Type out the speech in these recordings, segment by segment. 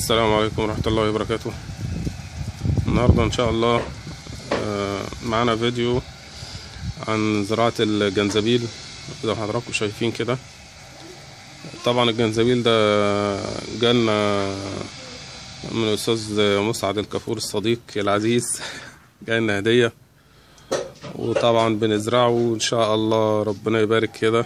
السلام عليكم ورحمة الله وبركاته النهاردة إن شاء الله آه، معانا فيديو عن زراعة الجنزبيل زي ما حضراتكم شايفين كده طبعا الجنزبيل ده جالنا من الأستاذ مسعد الكافور الصديق العزيز جالنا هدية وطبعا بنزرعه إن شاء الله ربنا يبارك كده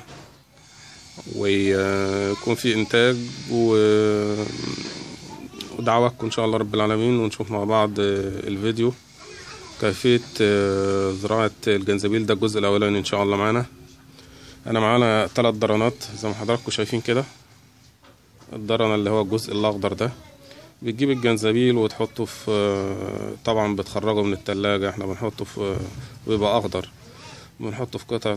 ويكون في إنتاج و ودعواتكم ان شاء الله رب العالمين ونشوف مع بعض الفيديو كيفية زراعة الجنزبيل ده الجزء الاولاني ان شاء الله معانا انا معانا ثلاث درانات زي ما حضراتكم شايفين كده الدرن اللي هو الجزء الاخضر ده بتجيب الجنزبيل وتحطه في طبعا بتخرجه من التلاجة احنا بنحطه في بيبقى اخضر بنحطه في قطعة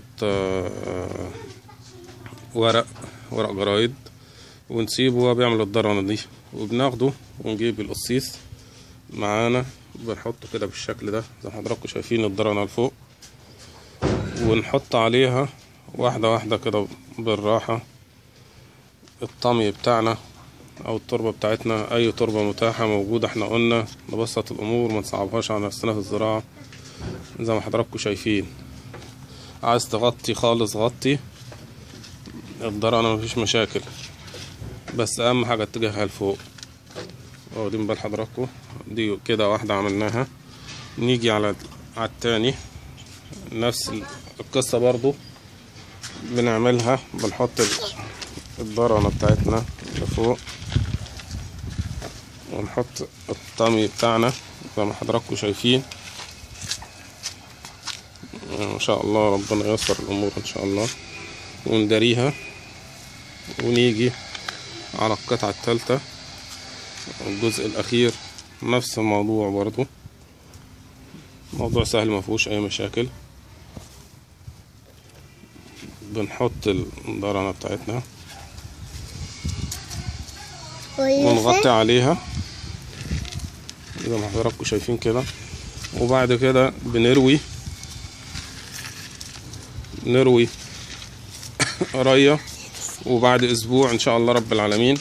ورق ورق جرايد ونسيبه وهو بيعمل الضرنة دي وبناخده ونجيب القصيص معانا بنحطه كده بالشكل ده زي ما حضراتكم شايفين الضرنة لفوق ونحط عليها واحدة واحدة كده بالراحة الطمي بتاعنا او التربة بتاعتنا اي تربة متاحة موجودة احنا قلنا نبسط الامور ما نصعبهاش على نفسنا في الزراعة زي ما حضراتكم شايفين عايز تغطي خالص غطي الضرنة مفيش مشاكل بس اهم حاجه اتجاهها لفوق واخدين بال حضراتكم دي كده واحده عملناها نيجي على على التاني نفس القصه برضو بنعملها بنحط الضرنه بتاعتنا لفوق ونحط الطمي بتاعنا زي ما حضراتكم شايفين ما شاء الله ربنا ييسر الامور ان شاء الله ونداريها ونيجي على القطعة التالتة الجزء الأخير نفس الموضوع برضو موضوع سهل مفهوش أي مشاكل بنحط الضرنة بتاعتنا ونغطي عليها زي ما حضراتكم شايفين كده وبعد كده بنروي نروي ريه وبعد اسبوع ان شاء الله رب العالمين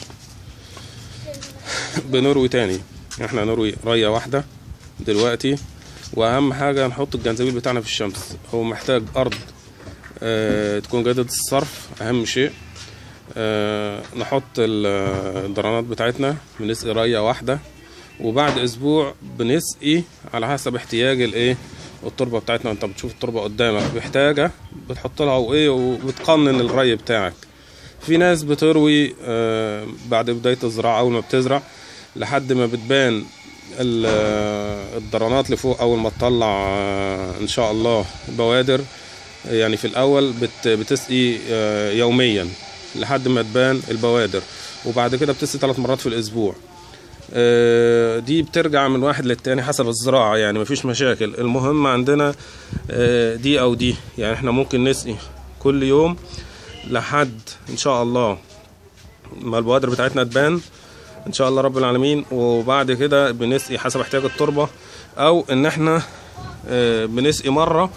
بنروي تاني احنا نروي رية واحدة دلوقتي واهم حاجة نحط الجنزبيل بتاعنا في الشمس هو محتاج ارض اه تكون جيدة الصرف اهم شيء اه نحط الدرانات بتاعتنا بنسقي رية واحدة وبعد اسبوع بنسقي على حسب احتياج الايه التربة بتاعتنا انت بتشوف التربة قدامك محتاجة بتحط لها وايه وبتقنن الري بتاعك في ناس بتروي بعد بداية الزراعة أول ما بتزرع لحد ما بتبان الضرنات لفوق أول ما تطلع إن شاء الله بوادر يعني في الأول بتسقي يوميا لحد ما تبان البوادر وبعد كده بتسقي ثلاث مرات في الأسبوع دي بترجع من واحد للتاني حسب الزراعة يعني مفيش مشاكل المهم عندنا دي أو دي يعني احنا ممكن نسقي كل يوم لحد ان شاء الله ما البوادر بتاعتنا تبان ان شاء الله رب العالمين وبعد كده بنسقي حسب احتياج التربه او ان احنا بنسقي مره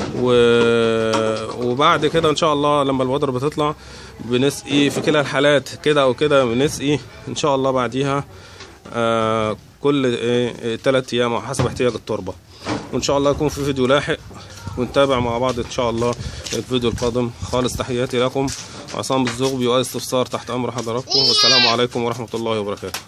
وبعد كده ان شاء الله لما البوادر بتطلع بنسقي في كلا الحالات كده او كده بنسقي ان شاء الله بعديها كل ثلاث ايام حسب احتياج التربه وان شاء الله يكون في فيديو لاحق ونتابع مع بعض ان شاء الله الفيديو القادم خالص تحياتي لكم عصام الزغبي واي استفسار تحت امر حضراتكم والسلام عليكم ورحمه الله وبركاته